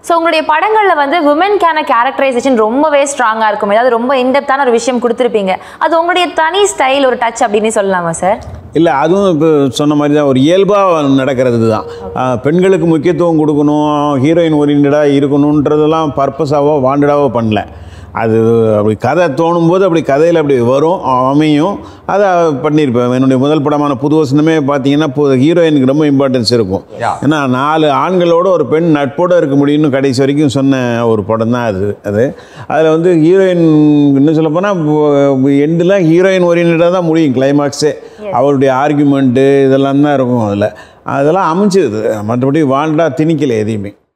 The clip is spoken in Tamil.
ஸோ உங்களுடைய படங்களில் வந்து விமென்கான கேரக்டரைசேஷன் ரொம்பவே ஸ்ட்ராங்காக இருக்கும் ஏதாவது ரொம்ப இன்டெப்தான ஒரு விஷயம் கொடுத்துருப்பீங்க அது உங்களுடைய தனி ஸ்டைல் ஒரு டச் அப்படின்னு சொல்லலாமா சார் இல்லை அதுவும் இப்போ சொன்ன மாதிரி தான் ஒரு இயல்பாக நடக்கிறது தான் ஆஹ் பெண்களுக்கு முக்கியத்துவம் கொடுக்கணும் ஹீரோயின் ஓரியன்டாக இருக்கணுன்றதெல்லாம் பர்பஸாவோ வாண்டடாவோ பண்ணல அது அப்படி கதை தோணும் போது அப்படி கதையில் அப்படி வரும் அமையும் அதை பண்ணியிருப்பேன் என்னுடைய முதல் படமான புது வசனமே பார்த்தீங்கன்னா இப்போ ஹீரோயினுக்கு ரொம்ப இம்பார்ட்டன்ஸ் இருக்கும் Yeah. ஏன்னா நாலு ஆண்களோட ஒரு பெண் நட்போடு இருக்க முடியும்னு கடைசி வரைக்கும் சொன்ன ஒரு படம் தான் அது அது அதில் வந்து ஹீரோயின் இன்னும் சொல்ல போனால் எண்டில் ஹீரோயின் ஓரியன்டாக தான் முடியும் கிளைமாக்ஸே அவருடைய ஆர்குமெண்ட்டு இதெல்லாம் தான் இருக்கும் அதில் அதெல்லாம் அமைஞ்சுது மற்றபடி வாண்டா திணிக்கலை எதையுமே